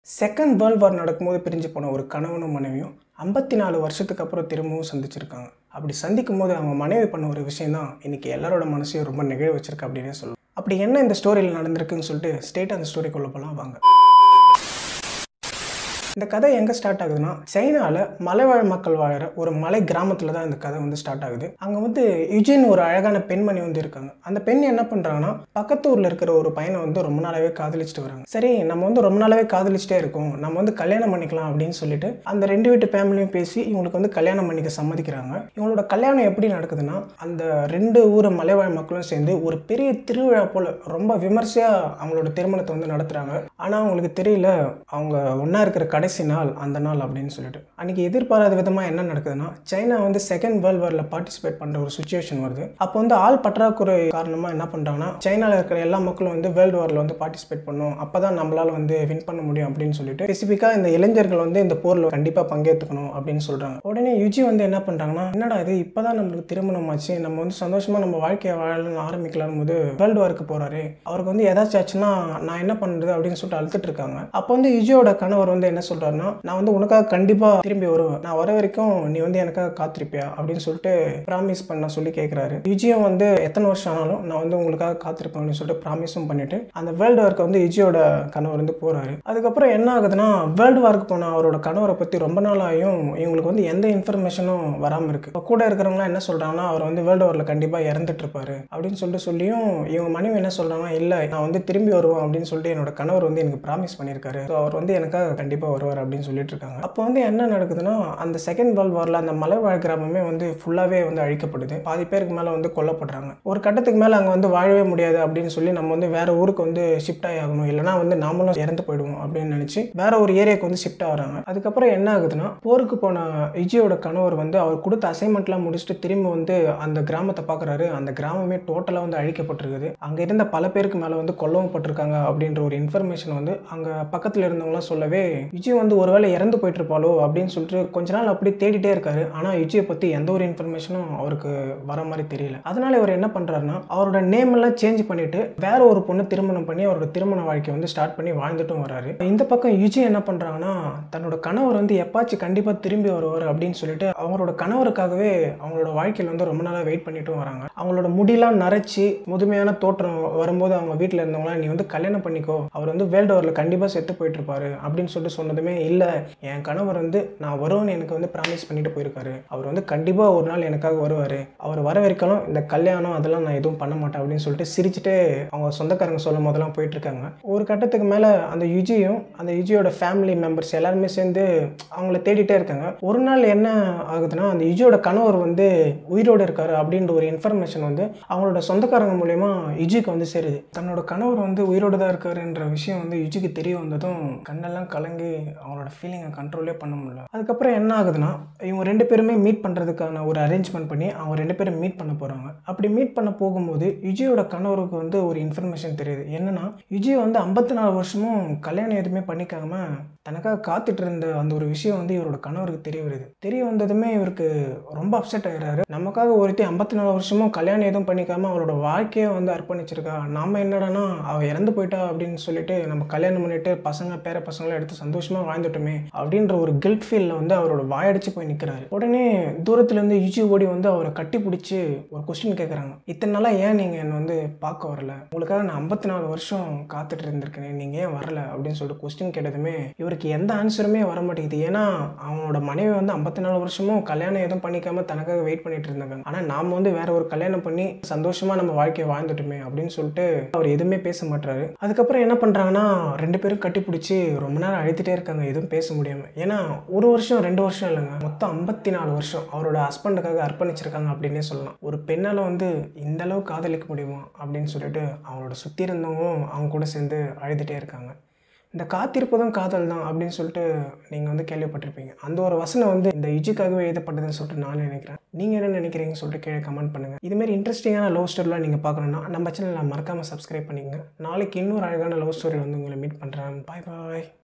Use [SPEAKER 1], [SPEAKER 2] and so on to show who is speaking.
[SPEAKER 1] second world war நடக்கும்போது பிரிஞ்சு போன ஒரு கணவனும் மனைவியும் ஐம்பத்தி நாலு வருஷத்துக்கு அப்புறம் திரும்பவும் சந்திச்சிருக்காங்க அப்படி சந்திக்கும் போது அவங்க மனைவி பண்ண ஒரு விஷயம் தான் இன்றைக்கி எல்லாரோட மனசையும் ரொம்ப நெகிழ வச்சிருக்கு அப்படின்னே சொல்லலாம் அப்படி என்ன இந்த ஸ்டோரியில் நடந்திருக்குன்னு சொல்லிட்டு ஸ்டேட் அந்த ஸ்டோரிக்குள்ளே போகலாம் வாங்க இந்த கதை எங்கே ஸ்டார்ட் ஆகுதுன்னா சைனாவில் மலைவாழ் மக்கள் வாழற ஒரு மலை கிராமத்தில் தான் இந்த கதை வந்து ஸ்டார்ட் ஆகுது அங்கே வந்து யுஜின் ஒரு அழகான பெண்மணி வந்து இருக்காங்க அந்த பெண் என்ன பண்ணுறாங்கன்னா பக்கத்து ஊரில் இருக்கிற ஒரு பையனை வந்து ரொம்ப நாளாவே காதலிச்சுட்டு வராங்க சரி நம்ம வந்து ரொம்ப நாளாவே காதலிச்சுட்டே இருக்கோம் நம்ம வந்து கல்யாணம் பண்ணிக்கலாம் அப்படின்னு சொல்லிட்டு அந்த ரெண்டு வீட்டு ஃபேமிலியும் பேசி இவங்களுக்கு வந்து கல்யாணம் பண்ணிக்க சம்மதிக்கிறாங்க இவங்களோட கல்யாணம் எப்படி நடக்குதுன்னா அந்த ரெண்டு ஊர் மலைவாழ் மக்களும் சேர்ந்து ஒரு பெரிய திருவிழா போல் ரொம்ப விமர்சையாக அவங்களோட திருமணத்தை வந்து நடத்துகிறாங்க ஆனால் அவங்களுக்கு தெரியல அவங்க ஒன்றா இருக்கிற கடைசி நாள் அந்த நாள் அப்படின்னு சொல்லிட்டு அன்றைக்கி எதிர்பாராத விதமாக என்ன நடக்குதுன்னா சைனா வந்து செகண்ட் வேர்ல்ட் வாரில் பார்ட்டிசிபேட் பண்ணுற ஒரு சுச்சுவேஷன் வருது அப்போ வந்து ஆள் பற்றாக்குறை காரணமாக என்ன பண்ணுறாங்கன்னா சைனாவில் இருக்கிற எல்லா மக்களும் வந்து வேர்ல்டு வாரில் வந்து பார்ட்டிசிபேட் பண்ணும் அப்போ தான் நம்மளால் வந்து வின் பண்ண முடியும் அப்படின்னு சொல்லிட்டு ஸ்பெசிஃபிக்காக இந்த இளைஞர்கள் வந்து இந்த போரில் கண்டிப்பாக பங்கேற்றுக்கணும் அப்படின்னு சொல்கிறாங்க உடனே யுஜி வந்து என்ன பண்ணுறாங்கன்னா என்னடா இது இப்போ தான் நம்மளுக்கு திருமணம் ஆச்சு நம்ம வந்து சந்தோஷமாக நம்ம வாழ்க்கையை வாழணும்னு ஆரம்பிக்கலாம் போது வேர்ல்டு வாருக்கு போகிறாரு அவருக்கு வந்து ஏதாச்சும் ஆச்சுன்னா நான் என்ன பண்ணுறது அப்படின்னு சொல்லிட்டு அழுத்துட்டு இருக்காங்க அப்போ வந்து யுஜியோட கணவர் வந்து என்ன சொல்கிறாருன்னா நான் வந்து உனக்காக கண்டிப்பாக திரும்பி வருவேன் நான் வர வரைக்கும் நீ வந்து எனக்காக காத்திருப்பியா அப்படின்னு சொல்லிட்டு ப்ராமிஸ் பண்ண சொல்லி கேட்குறாரு யுஜியும் வந்து எத்தனை வருஷம் ஆனாலும் நான் வந்து உங்களுக்காக காத்திருப்பேன் அப்படின்னு சொல்லிட்டு ப்ராமிஸும் பண்ணிட்டு அந்த வேர்ல்டு வார்க்கு வந்து யுஜியோட கணவர் வந்து போகிறாரு அதுக்கப்புறம் என்ன ஆகுதுன்னா வேர்ல்டு வார்க்கு போன அவரோட கணவரை பற்றி ரொம்ப நாளாயும் இவங்களுக்கு வந்து எந்த இன்ஃபர்மேஷனும் வராமல் இருக்குது இப்போ கூட இருக்கிறவங்களாம் என்ன சொல்கிறாங்கன்னா அவர் வந்து வேர்ல்டு வாரில் கண்டிப்பாக இறந்துட்டு இருப்பாரு அப்படின்னு சொல்லிட்டு சொல்லியும் இவங்க மனைவி என்ன சொல்கிறாங்கன்னா இல்லை நான் வந்து திரும்பி வருவேன் அப்படின்னு சொல்லிட்டு என்னோட கணவர் வந்து எனக்கு ப்ராமிஸ் பண்ணியிருக்காரு ஸோ அவர் வந்து எனக்காக கண்டிப்பாக வருவார் அப்படின்னு சொல்லிட்டு இருக்காங்க அப்போ வந்து என்ன நடக்குதுன்னா அந்த செகண்ட் வேர்ல்டு வாரில் அந்த மலைவாழ் கிராமமே வந்து ஃபுல்லாகவே வந்து அழிக்கப்படுது பாதி பேருக்கு மேலே வந்து கொல்லப்படுறாங்க ஒரு கட்டத்துக்கு மேலே அங்கே வந்து வாழவே முடியாது அப்படின்னு சொல்லி நம்ம வந்து வேற ஊருக்கு வந்து ஷிஃப்ட் ஆகி ஆகணும் இல்லைனா வந்து நாமளும் இறந்து போயிடுவோம் அப்படின்னு நினச்சி வேற ஒரு ஏரியாவுக்கு வந்து ஷிஃப்ட் ஆகுறாங்க அதுக்கப்புறம் என்ன ஆகுதுன்னா போருக்கு போன விஜயோட கணவர் வந்து அவர் கொடுத்த அசைன்மெண்ட்லாம் முடிச்சுட்டு திரும்பி வந்து அந்த கிராமத்தை பார்க்குறாரு அந்த கிராமமே டோட்டலாக வந்து அழிக்கப்பட்டிருக்குது அங்கே இருந்த பல பேருக்கு மேலே வந்து கொல்லவும் பட்டிருக்காங்க அப்படின்ற ஒரு இன்ஃபர்மேஷன் வந்து அங்கே பக்கத்தில் இருந்தவங்களாம் சொல்லவே விஜய் வந்து ஒருவேளை இறந்து போயிட்டு இருப்பாளோ அப்படின்னு சொல்லிட்டு கொஞ்ச நாள் அப்படி தேடிட்டே இருக்காரு ஆனால் விஜயை பற்றி எந்த ஒரு இன்ஃபர்மேஷனும் அவருக்கு வர மாதிரி தெரியல அதனால இவர் என்ன பண்ணுறாருன்னா அவரோட நேம் எல்லாம் சேஞ்ச் பண்ணிட்டு வேற ஒரு பொண்ணு திருமணம் பண்ணி அவரோட திருமண வாழ்க்கை வந்து ஸ்டார்ட் பண்ணி வாழ்ந்துட்டும் வராரு இந்த பக்கம் யுஜி என்ன பண்ணுறாங்கன்னா தன்னோட கணவர் வந்து எப்பாச்சும் கண்டிப்பாக திரும்பி வருவார் அப்படின்னு சொல்லிட்டு அவங்களோட கணவருக்காகவே அவங்களோட வாழ்க்கையில் வந்து ரொம்ப நாளாக வெயிட் பண்ணிட்டும் வராங்க அவங்களோட முடியெல்லாம் நரைச்சி முதுமையான தோற்றம் வரும்போது அவங்க வீட்டில் இருந்தவங்களாம் நீ வந்து கல்யாணம் பண்ணிக்கோ அவர் வந்து வேர்ல்டு வாரில் கண்டிப்பாக செத்து போயிட்டு இருப்பாரு அப்படின்னு சொல்லிட்டு சொன்னதுமே இல்லை என் கணவர் வந்து நான் வருவேன்னு எனக்கு வந்து ப்ராமிஸ் பண்ணிட்டு போயிருக்காரு அவர் வந்து கண்டிப்பாக ஒரு நாள் எனக்காக வருவார் அவர் வர வரைக்கும் இந்த கல்யாணம் அதெல்லாம் நான் எதுவும் பண்ண மாட்டேன் அப்படின்னு சொல்லிட்டு சிரிச்சுட்டு அவங்க சொந்தக்காரங்க சொல்லும் போதெல்லாம் போயிட்டு இருக்காங்க ஒரு கட்டத்துக்கு மேலே அந்த யுஜியும் அந்த யுஜியோட ஃபேமிலி மெம்பர்ஸ் எல்லாருமே சேர்ந்து அவங்கள தேடிட்டே இருக்காங்க ஒரு நாள் என்ன ஆகுதுன்னா அந்த யுஜியோட கணவர் வந்து உயிரோடு இருக்காரு அப்படின்ற ஒரு இன்ஃபர்மேஷன் வந்து அவங்களோட சொந்தக்காரங்க மூலயமா யுஜிக்கு வந்து சேருது தன்னோட கணவர் வந்து உயிரோடு தான் இருக்காருன்ற விஷயம் வந்து யுஜிக்கு தெரிய வந்ததும் கண்ணெல்லாம் கலங்கி அவங்களோட ஃபீலிங்கை கண்ட்ரோலே பண்ண முடியல அதுக்கப்புறம் என்ன ஆகுதுன்னா இவங்க ரெண்டு பேருமே மீட் பண்ணுறதுக்கான ஒரு அரேஞ்ச்மெண்ட் பண்ணி அவங்க ரெண்டு பேரும் மீட் பண்ண போகிறாங்க அப்படி மீட் பண்ண போகும்போது யுஜியோட கணவருக்கு வந்து ஒரு இன்ஃபர்மேஷன் தெரியுது என்னன்னா யுஜி வந்து ஐம்பத்தி நாலு வருஷமும் கல்யாணம் எதுவுமே பண்ணிக்காம தனக்காக காத்துட்டு இருந்த அந்த ஒரு விஷயம் வந்து இவரோட கணவருக்கு தெரிய வருது தெரிய வந்ததுமே இவருக்கு ரொம்ப அப்செட் ஆகிறாரு நமக்காக ஒருத்தி ஐம்பத்தி நாலு வருஷமும் கல்யாணம் எதுவும் பண்ணிக்காம அவளோட வாழ்க்கையை வந்து அர்ப்பணிச்சிருக்கா நாம என்னடானா அவள் இறந்து போயிட்டா அப்படின்னு சொல்லிட்டு நம்ம கல்யாணம் பண்ணிட்டு பசங்க பேர பசங்களை எடுத்து சந்தோஷமா வாழ்ந்துட்டோமே அப்படின்ற ஒரு கில்ட் ஃபீல்ல வந்து அவரோட வாயடிச்சு போய் நிற்கிறாரு உடனே தூரத்துல இருந்து யுஜி ஓடி வந்து அவரை கட்டி பிடிச்சி ஒரு கொஸ்டின் கேட்குறாங்க இத்தனை நாளா ஏன் நீங்க என்னை வந்து பார்க்க வரல உங்களுக்காக நான் ஐம்பத்தி நாலு வருஷம் காத்துட்டு இருந்திருக்கேன் நீங்க ஏன் வரல அப்படின்னு சொல்லிட்டு கொஸ்டின் கேட்டதுமே இவருக்கு எந்த ஆன்சருமே வர மாட்டேங்குது ஏன்னா அவனோட மனைவி வந்து ஐம்பத்தி நாலு வருஷமும் கல்யாணம் எதுவும் பண்ணிக்காம தனக்காக வெயிட் பண்ணிட்டு இருந்தாங்க ஆனால் நாம வந்து வேற ஒரு கல்யாணம் பண்ணி சந்தோஷமா நம்ம வாழ்க்கையை வாழ்ந்துட்டுமே அப்படின்னு சொல்லிட்டு அவர் எதுவுமே பேச மாட்டாரு அதுக்கப்புறம் என்ன பண்றாங்கன்னா ரெண்டு பேரும் கட்டி பிடிச்சி ரொம்ப நேரம் அழுத்திட்டே இருக்காங்க எதுவும் பேச முடியாம ஏன்னா ஒரு வருஷம் ரெண்டு வருஷம் இல்லைங்க மொத்தம் ஐம்பத்தி நாலு வருஷம் அவரோட ஹஸ்பண்டுக்காக அர்ப்பணிச்சிருக்காங்க அப்படின்னே சொல்லலாம் ஒரு பெண்ணால் வந்து இந்த அளவு காதலிக்க முடியுமா அப்படின்னு சொல்லிட்டு அவங்களோட சுற்றி இருந்தவங்களும் அவங்க கூட சேர்ந்து அழுதுகிட்டே இருக்காங்க இந்த காத்திருப்பதும் காதல் தான் அப்படின்னு சொல்லிட்டு நீங்கள் வந்து கேள்விப்பட்டிருப்பீங்க அந்த ஒரு வசனம் வந்து இந்த இஜிக்காகவே எழுதப்பட்டதுன்னு சொல்லிட்டு நான் நினைக்கிறேன் நீங்கள் என்ன நினைக்கிறீங்கன்னு சொல்லிட்டு கீழே கமெண்ட் பண்ணுங்கள் இதுமாரி இன்ட்ரெஸ்டிங்கான லவ் ஸ்டோரிலாம் நீங்கள் பார்க்கணுன்னா நம்ம சேனலில் மறக்காமல் சப்ஸ்கிரைப் பண்ணிக்கங்க நாளைக்கு இன்னொரு அழகான லவ் ஸ்டோரி வந்து உங்களை மீட் பண்ணுறேன் பாய் பாய்